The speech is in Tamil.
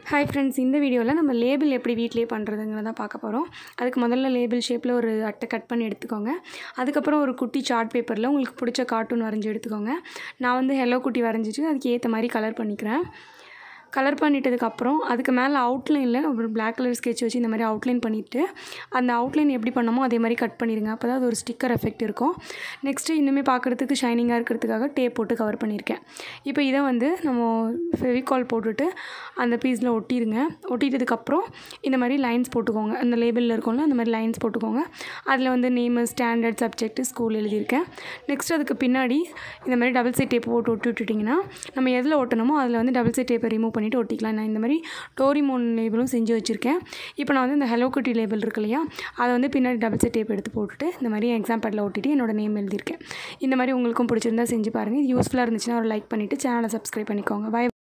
ஹாய் ஃப்ரெண்ட்ஸ் இந்த வீடியோவில் நம்ம லேபிள் எப்படி வீட்டிலேயே பண்ணுறதுங்கிறத பார்க்க போகிறோம் அதுக்கு முதல்ல லேபிள் ஷேப்பில் ஒரு அட்டை கட் பண்ணி எடுத்துக்கோங்க அதுக்கப்புறம் ஒரு குட்டி சார்ட் பேப்பரில் உங்களுக்கு பிடிச்ச கார்ட்டூன் வரைஞ்சி எடுத்துக்கோங்க நான் வந்து ஹெலோ குட்டி வரைஞ்சிட்டு அதுக்கு ஏற்ற மாதிரி கலர் பண்ணிக்கிறேன் கலர் பண்ணிட்டதுக்கப்புறம் அதுக்கு மேலே அவுட்லைனில் ஒரு பிளாக் கலர் ஸ்கெட்ச் வச்சு இந்த மாதிரி அவுட்லைன் பண்ணிவிட்டு அந்த அவுட்லைன் எப்படி பண்ணமோ அதே மாதிரி கட் பண்ணிடுங்க அப்போ தான் அது ஒரு ஸ்டிக்கர் எஃபெக்ட் இருக்கும் நெக்ஸ்ட்டு இன்னுமே பார்க்குறதுக்கு ஷைனிங்காக இருக்கிறதுக்காக டேப் போட்டு கவர் பண்ணியிருக்கேன் இப்போ இதை வந்து நம்ம ஃபெவிகால் போட்டுட்டு அந்த பீஸில் ஒட்டிடுங்க ஒட்டிட்டதுக்கப்புறம் இந்த மாதிரி லைன்ஸ் போட்டுக்கோங்க அந்த லேபிளில் இருக்கும்ல அந்த மாதிரி லைன்ஸ் போட்டுக்கோங்க அதில் வந்து நேமு ஸ்டாண்டர்ட் சப்ஜெக்ட் ஸ்கூல் எழுதியிருக்கேன் நெக்ஸ்ட் அதுக்கு பின்னாடி இந்த மாதிரி டபுள் சைட் டேப் போட்டு ஒட்டி விட்டுட்டிங்கன்னா நம்ம எதில் ஒட்டணுமோ அதில் வந்து டபுள் சைட் டேப்பை ரிமூவ் பண்ணிவிட்டு ஒட்டிக்கலாம் நான் இந்த மாதிரி டோரிமோன் லேபிளும் செஞ்சு வச்சுருக்கேன் இப்போ நான் வந்து இந்த ஹலோ குட்டி லேபிள் இருக்கு இல்லையா அதை வந்து பின்னாடி டபுள் சைட் டேப் எடுத்து போட்டுட்டு இந்த மாதிரி எக்ஸாம் பேட்டில் ஒட்டிட்டு என்னோட நேம் எழுதியிருக்கேன் இந்த மாதிரி உங்களுக்கும் பிடிச்சிருந்தா செஞ்சு பாருங்கள் இது யூஸ்ஃபுல்லாக இருந்துச்சுன்னா ஒரு லைக் பண்ணிவிட்டு சேனலை சப்ஸ்கிரைப் பண்ணிக்கோங்க பை